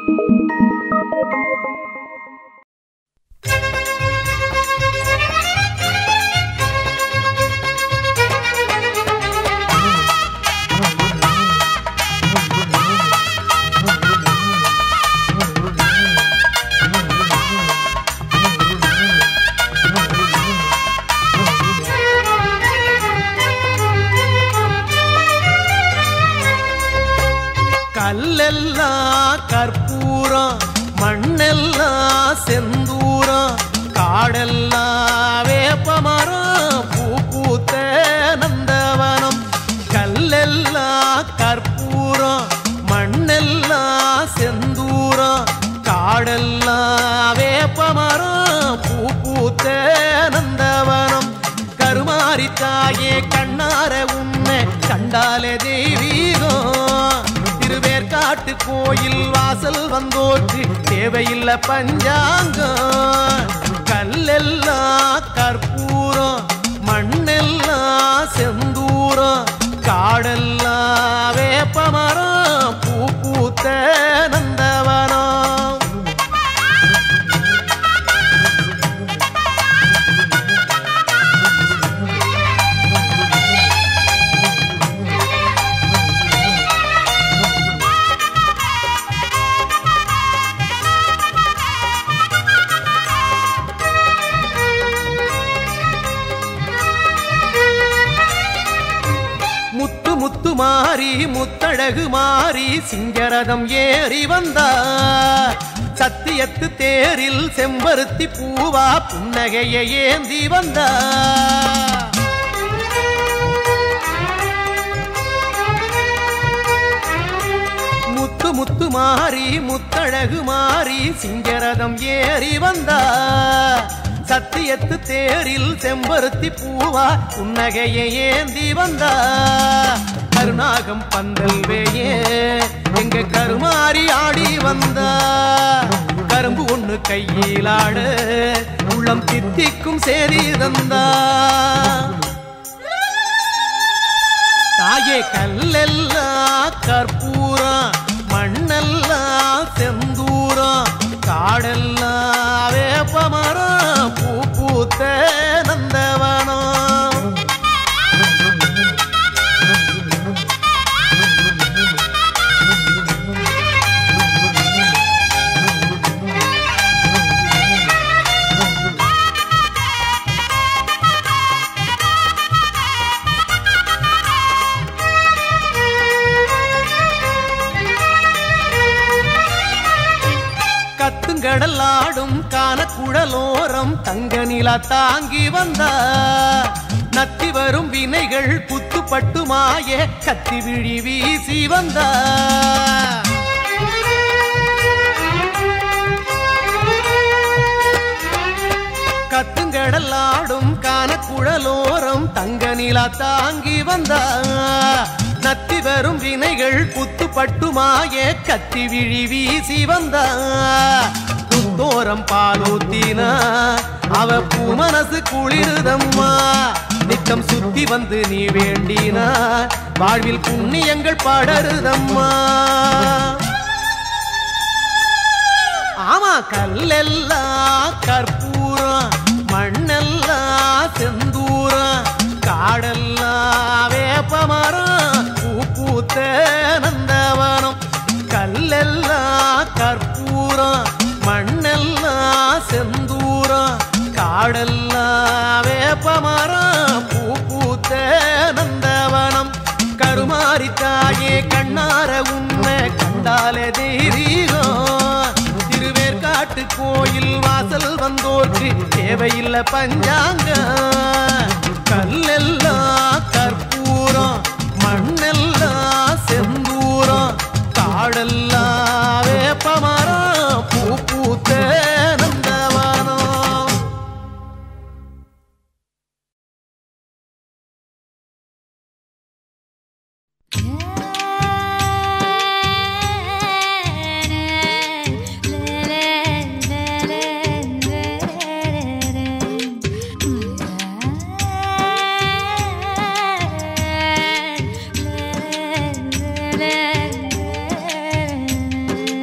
கல்லெல்லாம் கற்பூரம் மண்ணெல்லாம் செந்தூரம் காடெல்லாம் வேப்பமரம் பூ பூத்த நந்தவனம் கல்லெல்லாம் கற்பூரம் மண்ணெல்லாம் செந்தூரம் காடெல்லாம் வேப்பமரம் பூ பூத்த நந்தவனம் கருமாரி தாயே கண்ணார உன்னை கண்டாலே தெய்வீகம் திருவேற்காட்டு கோயில் வாசல் வந்தோற்று தேவையில்லை பஞ்சாங்கம் கல்லெல்லாம் கற்பூரம் மண்ணெல்லாம் செந்தூரம் காடெல்லாம் வேப்பமரம் பூ பூத்த நந்தவனம் முத்து முத்து மாறி முத்தழகு மாறி சிங்கரதம் ஏறி வந்தார் சத்தியத்து தேரில் செம்பருத்தி பூவா புன்னகையை ஏந்தி வந்தார் முத்து முத்து மாறி முத்தழகு மாறி சிங்கரதம் ஏறி வந்தார் சத்தியத்து தேரில் செம்பருத்தி பூவா புன்னகையை ஏந்தி வந்தா கருணாகம் பந்தல் வேயே எங்க கருமாறி ஆடி வந்தா கரும்பு ஒண்ணு கையில் ஆட உள்ளம் தித்திக்கும் சேரி தந்தா தாயே கல்லெல்லாம் கற்பூரம் மண்ணெல்லாம் செந்தூரம் காடெல்லாம் வேப்பமரம் பூ பூத்த நந்தவனம் கத்துங்கடல் ஆடும் கானக்குழலோரம் தங்க நிலா தாங்கி வந்தா நத்தி வரும் வினைகள் புத்துப்பட்டு மாய கத்தி விழி வீசி வந்தா கத்துங்கடல் ஆடும் கானக்குழலோரம் தங்க நிலா தாங்கி வந்தா நத்தி வரும் வினைகள் புத்துப்பட்டு மாய கத்தி விழி வீசி வந்தா புத்தோரம் பாலூத்தினா அவ பூ மனசு குளிருதம்மா நித்தம் சுத்தி வந்து நீ வேண்டினா வாழ்வில் புண்ணியங்கள் படருதம்மா ஆமா கல்லெல்லாம் கற்பூரம் மண்ணெல்லாம் செந்தூரம் காடெல்லாம் வேப்பமரம் பூ பூத்த நந்தவனம் கல்லெல்லாம் கற்பூரம் மண்ணெல்லாம் செந்தூரம் காடெல்லாம் வேப்பமரம் பூ பூத்த நந்தவனம் கருமாரி தாயே கண்ணார உன்னை கண்டாலே தெய்வீகம் திருவேற்காட்டு கோயில் வாசல் வந்தோர்க்கு தேவையில்லை பஞ்சாங்க கல்லெல்லாம் கற்பூரம் மண்ணெல்லாம் செந்தூரம் காடெல்லாம் வேப்பமரம் பூ பூத்த நந்தவனம் la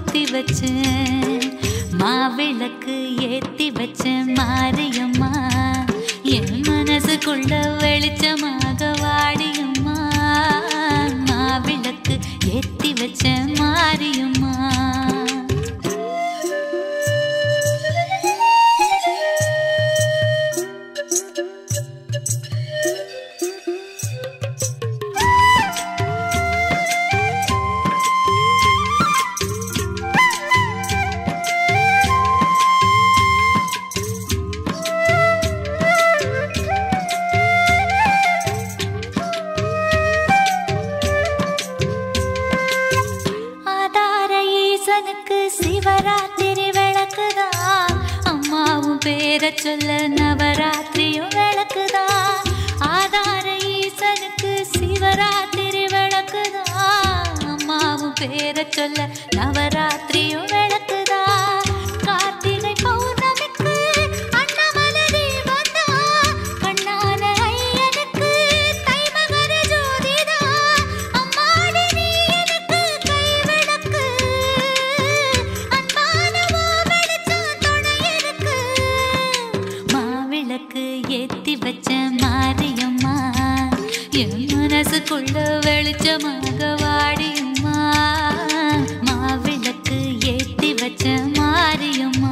ஊத்தி வச்சேன் மாவிளக்கு ஏத்தி வச்சேன் மாரியம்மா என் மனசுக்குள்ள வெளிச்சமாக வாடியம்மா மாவிளக்கு ஏத்தி வச்சேன் மாரியம்மா ஆதார ஈசனுக்கு சிவராத்திரி விளக்குதான் அம்மாவும் பேரை சொல்ல நவராத்திரியும் விளக்குதான் ஆதார ஈசனுக்கு சிவராத்திரி விளக்குதான் அம்மாவும் பேரை சொல்ல நவராத்திரியும் விளக்குதான் கார்த்திகை பௌர்ணமிக்கு அண்ணாமலை தீபம்தான் கண்ணான ஐயனுக்கு தைமகர ஜோதிதான் அம்மாடி நீ எனக்கு கை விளக்கு அன்பான ஓ வெளிச்சம் துணை இருக்கு மாவிளக்கு ஏத்தி வச்ச மாரியம்மா என் மனசுக்குள்ள வெளிச்சமாக வாடியம்மா மாவிளக்கு ஏத்தி வச்ச மாரியம்மா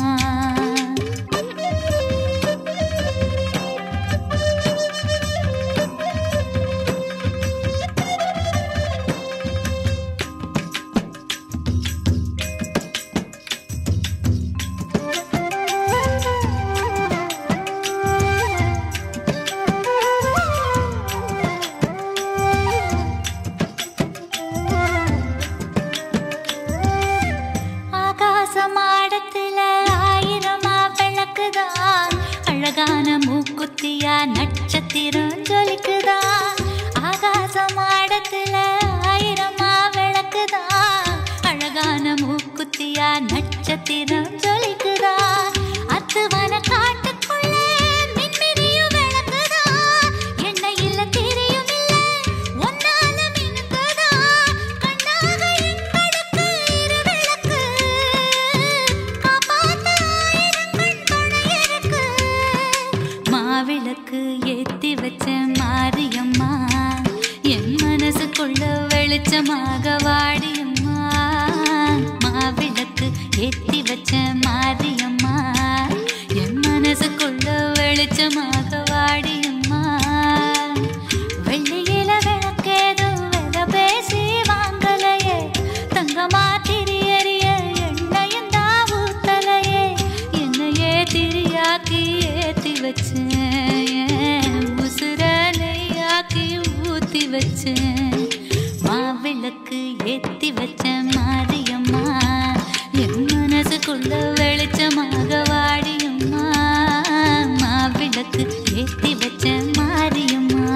ஆகாச மாடத்துல ஆயிரமா விளக்குதான் அழகான மூக்குத்தியா நட்சத்திரம் ஜொலிக்குதான் ஆகாச மாடத்துல ஆயிரமா விளக்குதான் அழகான மூக்குத்தியா நட்சத்திரம் ஜொலிக்குதான் அத்துவன காட்டுக்குள்ளே மின்மினியும் விளக்குதான் எண்ணெயில திரியும் இல்ல ஒன்னால மினுக்குதா கண்ணாக எங்களுக்கு இரு விளக்கு காப்பாத்த ஆயிரங்கள் துணை இருக்கு மாவிளக்கு ஏத்தி வச்ச மாரியம்மா என் மனசுக்குள்ள வெளிச்சமாக வாடியம்மா மாவிளக்கு ஏத்தி வச்ச மாரியம்மா என் மனசுக்குள்ள வெளிச்சமாக வாடியம்மா வெள்ளியில விளக்கேதும் வில பேசி வாங்கலையே தங்கமா திரியறிய எண்ணெயும் தான் ஊத்தலையே என்னையே திரியாக்கி ஏத்தி வச்சேன் உசுர நெய்யாக்கி ஊத்தி வச்சேன் மாவிளக்கு ஏத்தி வச்ச மாரியம்மா என் மனசுக்குள்ள வெளிச்சமாக வாடியம்மா மாவிளக்கு ஏத்தி வச்ச மாரியம்மா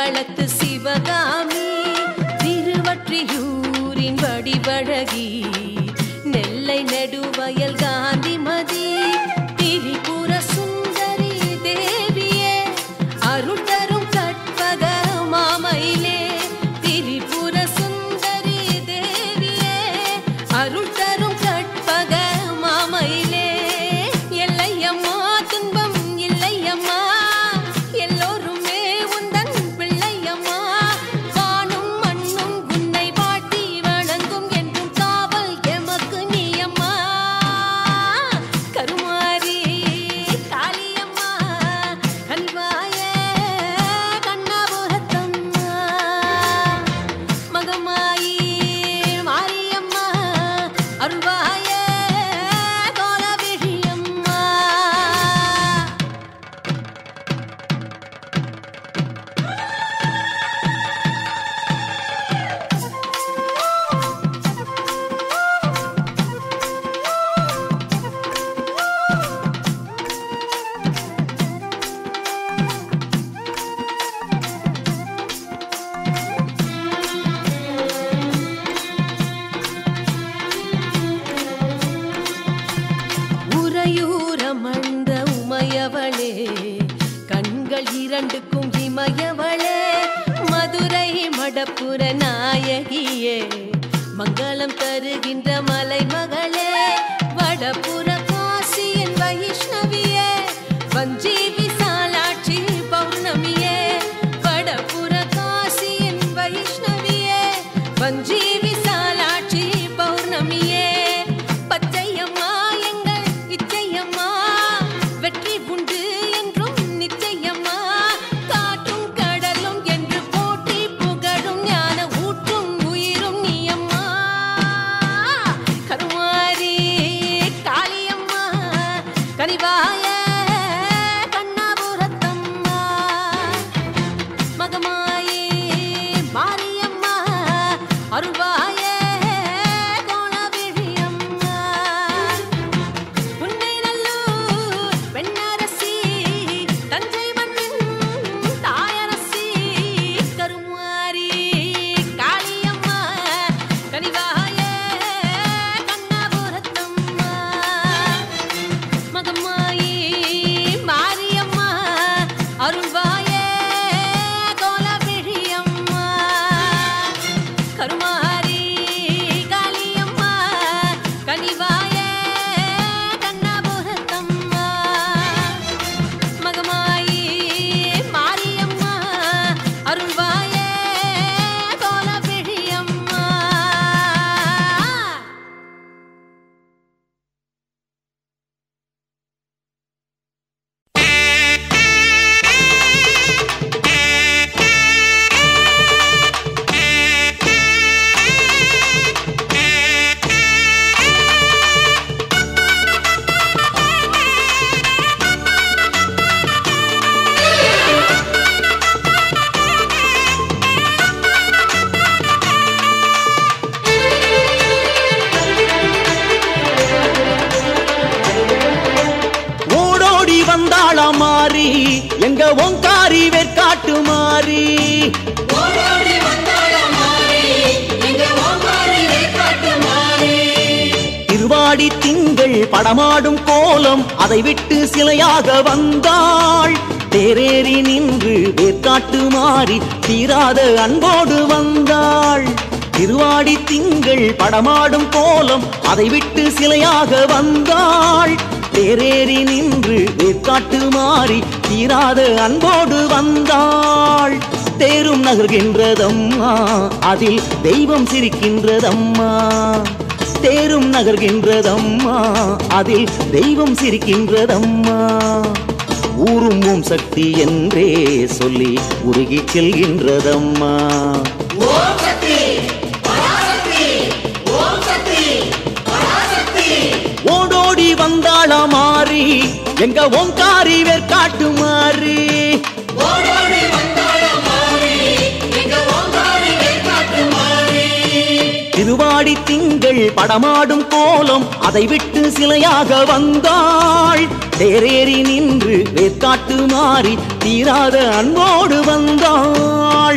திருப்பழத்து சிவகாமி திருவற்றியூரின் வடிவழகி நெல்லை நெடுவயல் காந்திமதி திரிபுர சுந்தரி தேவியே அருள் தரும் கற்பக மாமையிலே திரிபுர சுந்தரி தேவியே அருள் தரும் கற்பக மாமையிலே எல்லையம்மா துன்பம் இல்லையம்மா எல்லோருமே உந்தன் பிள்ளையம்மா வானும் மண்ணும் உன்னை வாட்டி வணங்கும் என்றும் காவல் எமக்கு நீயம்மா கருமாரி காளியம்மா கனிவாய கண்ணபுரத்தம்மா மகமாயி மாரியம்மா அருள்வாய கோலவிழியம்மா உறையூரமழ்ந்த உமையவளே கண்கள் இரண்டுக்கும் இமயவளே மதுரை மடப்புற நாயகியே மங்களம் தருகின்ற மலைமகளே வடபுற காசியின் வைஷ்ணவியே வஞ்சி விசாலாட்சி பௌர்ணமியே வடபுற காசியின் வைஷ்ணவியே வஞ்சி விசாலாட்சி பௌர்ணமியே பச்சையம்மா எங்கள் இச்சையம்மா வெற்றி உண்டு என்றும் நிச்சயம்மா காற்றும் கடலும் என்று போட்டி புகழும் ஞான ஊற்றும் உயிரும் நீயம்மா கருமாரி காளியம்மா கனிவாய கண்ணாபுரத்தம்மா மகமாயே மாரியம்மா அருள்வாய கோலவிழியம்மா உன்னை நல்லூர் பெண்ணரசி தஞ்சை மண்ணின் தாயரசி கருமாரி காளியம்மா கனிவாய கண்ணபுரத்தம்மா மகமாயி மாரியம்மா அருள்வாய கோலவிழியம்மா கருமாரி காளியம்மா கனிவாய கண்ணபுரத்தம்மா மகமாயி மாரியம்மா அருள்வாய கோலவிழியம்மா ஓடோடி வந்தாளா மாறி எங்க ஓங்காரி வேற்காட்டு மாறி திருவாடி திங்கள் படமாடும் கோலம் அதை விட்டு சிலையாக வந்தாள் தேரேறி நின்று வேற்காட்டு மாறி தீராத அன்போடு வந்தாள் திருவாடி திங்கள் படமாடும் கோலம் அதை விட்டு சிலையாக வந்தாள் தேரேறி நின்று வேற்காட்டு மாறி தீராத அன்போடு வந்தாள் தேரும் நகர்கின்றதம்மா அதில் தெய்வம் சிரிக்கின்றதம்மா தேரும் நகர்கின்றதம்மா அதில் தெய்வம் சிரிக்கின்றதம்மா ஊரும் ஓம் சக்தி என்றே சொல்லி உருகிச் செல்கின்றதம்மா ஓடோடி வந்தாளா மாறி எங்க ஓங்காரி வேற்காட்டு மாறி திருவாடி திருவாடி திங்கள் படமாடும் கோலம் அதை விட்டு சிலையாக வந்தாள் தேரேறி நின்று வேற்காட்டு மாறி தீராத அன்போடு வந்தாள்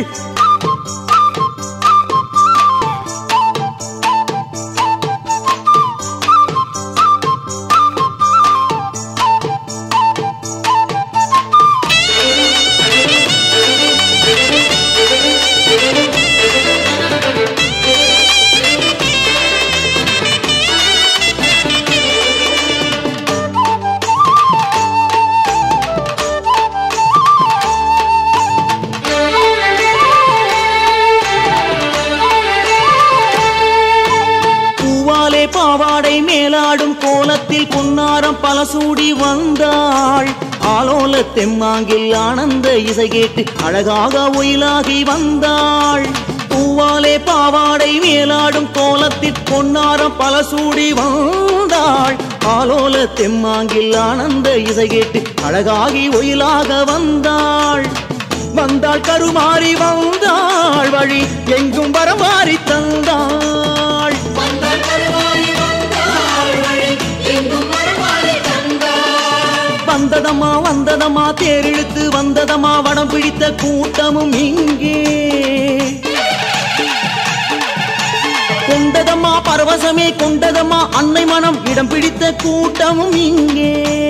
பூவாலே பாவாடை மேலாடும் கோலத்தில் பொன்னாரம் பல சூடி வந்தாள் ஆலோல தெம்மாங்கில் ஆனந்த இசை கேட்டு அழகாக ஒயிலாகி வந்தாள் பூவாலே பாவாடை மேலாடும் கோலத்தில் பொன்னாரம் பல சூடி வந்தாள் ஆலோல தெம்மாங்கில் ஆனந்த இசை கேட்டு அழகாகி ஒயிலாக வந்தாள் வந்தாள் கருமாறி வந்தாள் வழி எங்கும் வரமாறி தந்தாள் வந்ததம்மா வந்ததம்மா தேரிழுத்து வந்ததம்மா வடம் பிடித்த கூட்டமும் இங்கே கொண்டதம்மா பரவசமே கொண்டதம்மா அன்னை மனம் இடம் பிடித்த கூட்டமும் இங்கே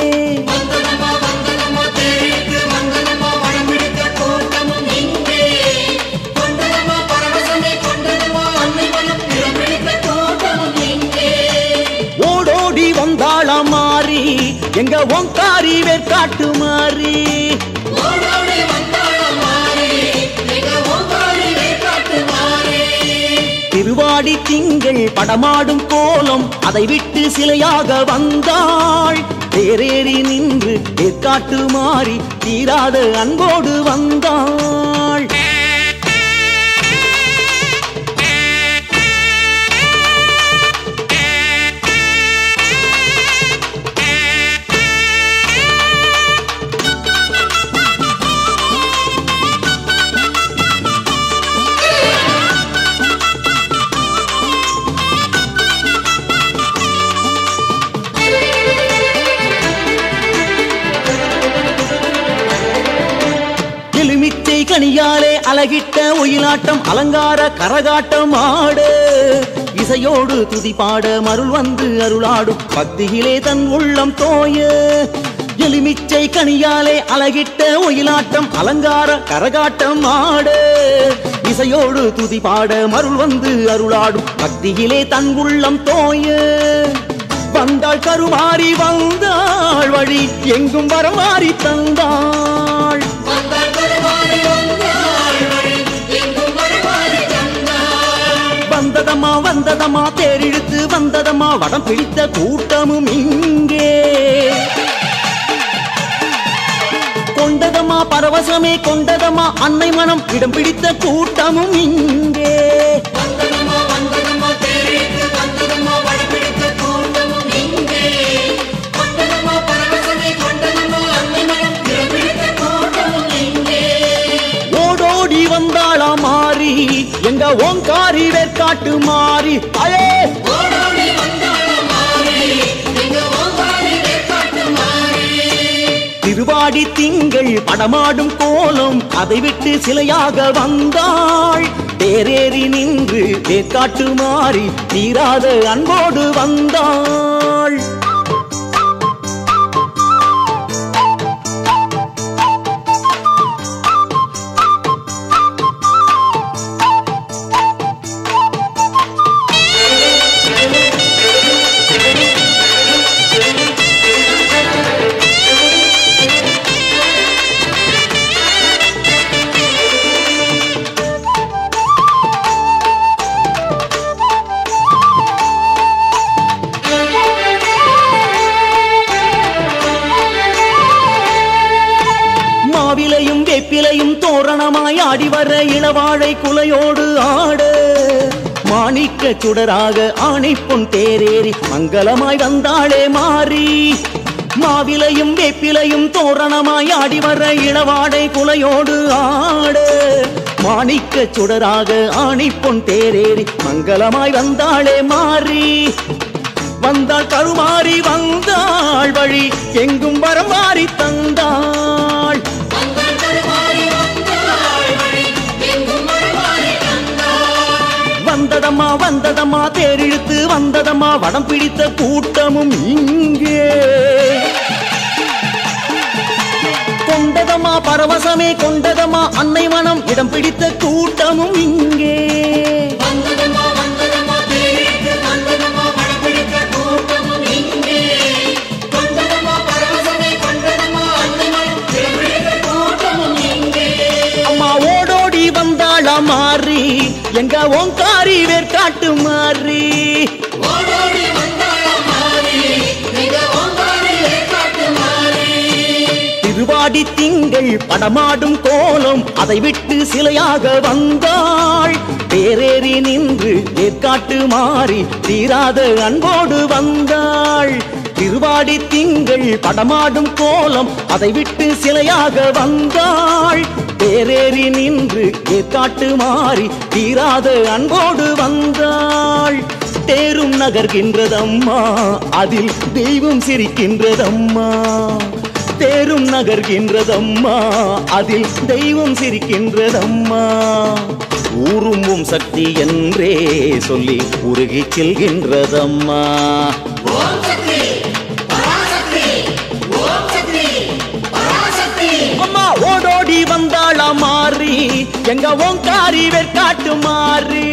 ஓடோடி வந்தாளா மாறி எங்க ஓங்காரி வேற்காட்டு மாறி திருவாடி திங்கள் படமாடும் கோலம் அதை விட்டு சிலையாக வந்தாள் தேரேறி நின்று வேற்காட்டு மாறி தீராத அன்போடு வந்தாள் எலுமிச்சை கனியாலே அழகிட்ட ஒயிலாட்டம் அலங்கார கரகாட்டம் ஆடு இசையோடு துதி பாட மருள் வந்து அருளாடும் பக்தியிலே தன் உள்ளம் தோய எலுமிச்சை கனியாலே அழகிட்ட ஒயிலாட்டம் அலங்கார கரகாட்டம் ஆடு இசையோடு துதி பாட மருள் வந்து அருளாடும் பக்தியிலே தன் உள்ளம் தோய வந்தாள் கருமாறி வந்தாள் வழி எங்கும் வரமாறி தந்தாள் வந்ததம்மா வந்ததம்மா தேரிழுத்து வந்ததம்மா வடம் பிடித்த கூட்டமும் இங்கே கொண்டதம்மா பரவசமே கொண்டதம்மா அன்னை மனம் இடம் பிடித்த கூட்டமும் இங்கே ஓடோடி வந்தாளா மாறி எங்க ஓங்காரி வேற்காட்டு மாறி அயே திருவாடி திங்கள் படமாடும் கோலம் அதை விட்டு சிலையாக வந்தாள் தேரேறி நின்று வேற்காட்டு மாறி தீராத அன்போடு வந்தாள் மாவிலையும் வேப்பிலையும் தோரணமாய் ஆடி வர இளவாழை குலையோடு ஆடு மாணிக்க சுடராக ஆணை பொன் தேரேறி மங்களமாய் வந்தாளே மாறி மாவிலையும் வேப்பிலையும் தோரணமாய் ஆடி வர இளவாடை குலையோடு ஆடு மாணிக்க சுடராக ஆணிப்பொன் தேரேறி மங்களமாய் வந்தாளே மாறி வந்தாள் கருமாறி வந்தாள் வழி எங்கும் வரம் மாறி தந்தாள் வந்ததம்மா வந்ததம்மா தேரிழுத்து வந்ததம்மா வடம் பிடித்த கூட்டமும் இங்கே கொண்டதம்மா பரவசமே கொண்டதம்மா அன்னை மனம் இடம் பிடித்த கூட்டமும் இங்கே அம்மா ஓடோடி வந்தாளா மாறி எங்க ஓங்காரி வேர்காட்டு மாறி திருவாடி திங்கள் படமாடும் கோலம் அதை விட்டு சிலையாக வந்தாள் தேரேறி நின்று வேர்க்காட்டு மாறி தீராத அன்போடு வந்தாள் திருவாடி திங்கள் படமாடும் கோலம் அதை விட்டு சிலையாக வந்தாள் தேரேறி நின்று வேர்க்காட்டு மாறி தீராத அன்போடு வந்தாள் தேரும் நகர்கின்றதம்மா அதில் தெய்வம் சிரிக்கின்றதம்மா தேரும் நகர்கின்றதம்மா அதில் தெய்வம் சிரிக்கின்றதம்மா ஊரும்பும் சக்தி என்றே சொல்லி உருகிச் செல்கின்றதம்மா அம்மா ஓடோடி வந்தாளா மாறி எங்க ஓங்காரி வெற்காட்டு மாறி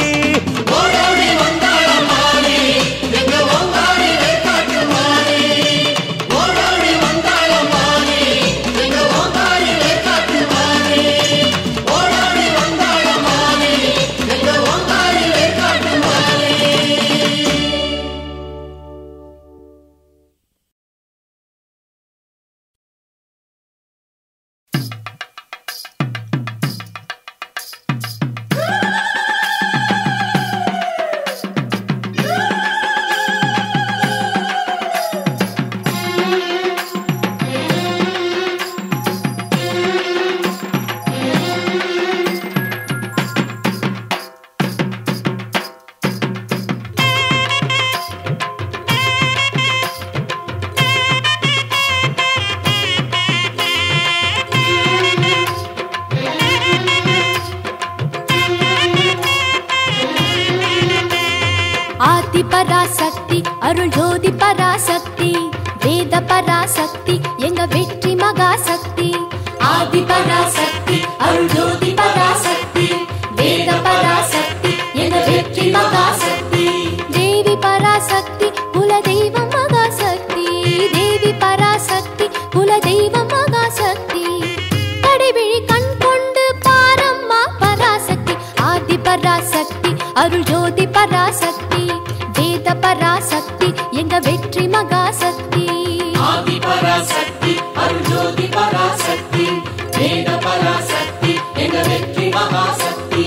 ஆதி பராசக்தி அருள் ஜோதி பராசக்தி வேத பராசக்தி எங்க வெற்றி மகாசக்தி ஆதி பராசக்தி அருள் ஜோதி பராசக்தி வேத பராசக்தி எங்க வெற்றி மகாசக்தி தேவி பராசக்தி குல தெய்வம் மகாசக்தி தேவி பராசக்தி குல தெய்வம் மகாசக்தி கடைவிழி கண் கொண்டு பாரம்மா பராசக்தி ஆதி பராசக்தி அருள் ஜோதி பராசக்தி வேத பராசக்தி எங்க வெற்றி மகாசக்தி ஆதி பராசக்தி அருள் ஜோதி பராசக்தி வேத பராசக்தி எங்க வெற்றி மகாசக்தி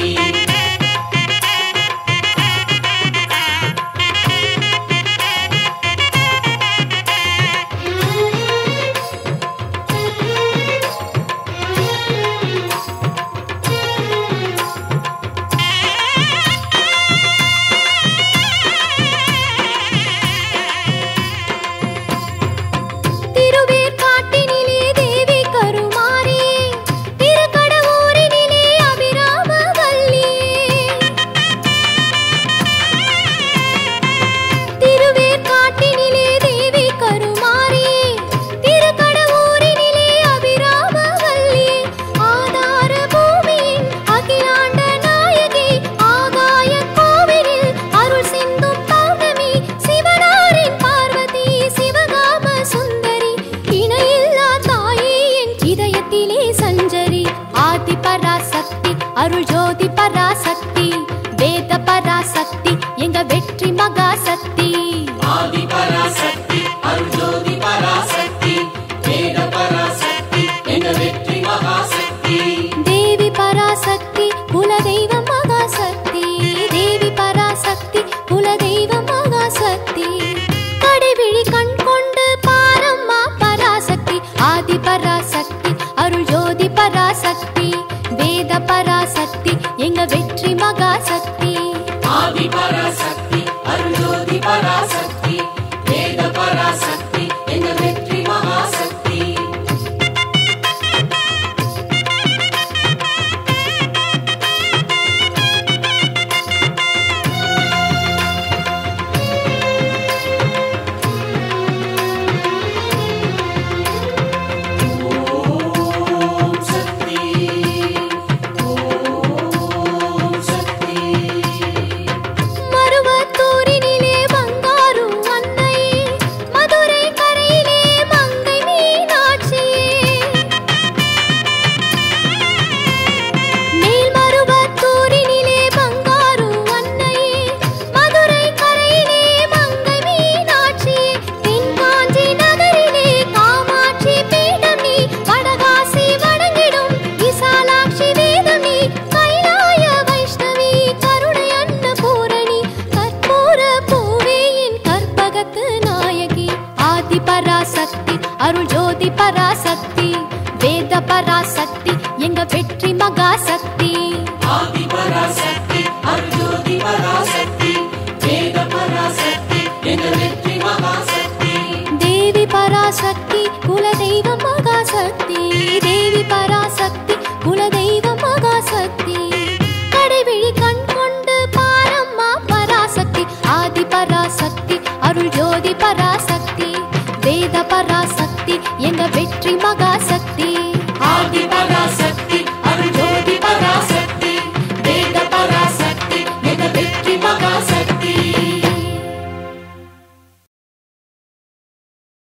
திருவேற்காட்டினிலே தேவி கருமாரி திருக்கடவூரினிலே அபிராம வல்லியே திருவேற்காட்டினிலே தேவி கருமாரி திருக்கடவூரினிலே அபிராம வல்லியே ஆதார பூமியின் அகிலாண்ட நாயகி ஆகாய கோவிலில் அருள் சிந்தும் பௌர்ணமி சிவனாரின் பார்வதி சிவகாம சுந்தரி இணையில்லா தாயே என் இதயத்திலே சஞ்சரி ஆதி பராசக்தி அருள் ஜோதி பராசக்தி வேத பராசக்தி எங்க வெற்றி மகாசக்தி ஆதி பராசக்தி அருள் ஜோதி பராசக்தி வேத பராசக்தி எங்க வெற்றி மகாசக்தி தேவி பராசக்தி குலதெய்வம் மகாசக்தி தேவி பராசக்தி குலதெய்வம் மகாசக்தி கடைவிழி கண் கொண்டு பாரம்மா பராசக்தி அருள் ஜோதி பராசக்தி வேத பராசக்தி எங்க வெற்றி மகாசக்தி ஆதி பராசக்தி அருள்ஜோதி பராசக்தி வேத பராசக்தி எங்க வெற்றி மகாசக்தி ஓம் சக்தி ஓம் சக்தி மருவத்தூரினிலே பங்காரு அன்னை மதுரை கரையிலே மங்கை மீனாட்சியே மேல்மருவத்தூரினிலே பங்காரு அன்னை மதுரை கரையிலே மங்கை மீனாட்சியே தென்காஞ்சி நகரிலே காமாட்சி பீடம் நீ வடகாசி வணங்கிடும் விசாலாட்சி வேதம் நீ கைலாய வைஷ்ணவி கருணை அன்னபூரணி கற்பூர பூவேயின் கற்பகத்து நாயகி ஆதி பராசக்தி அருள் ஜோதி பராசக்தி வேத பராசக்தி எங்க வெற்றி மகாசக்தி ஆதி பராசக்தி அருள்ஜோதி பராசக்தி வேத பராசக்தி எங்க வெற்றி மகாசக்தி தேவி பராசக்தி குலதெய்வம் மகாசக்தி தேவி பராசக்தி குலதெய்வம் மகாசக்தி கடைவிழி கண் கொண்டு பாரம்மா பராசக்தி ஆதி பராசக்தி அருள் ஜோதி பராசக்தி வேத பராசக்தி எங்க வெற்றி மகாசக்தி ஆதி பராசக்தி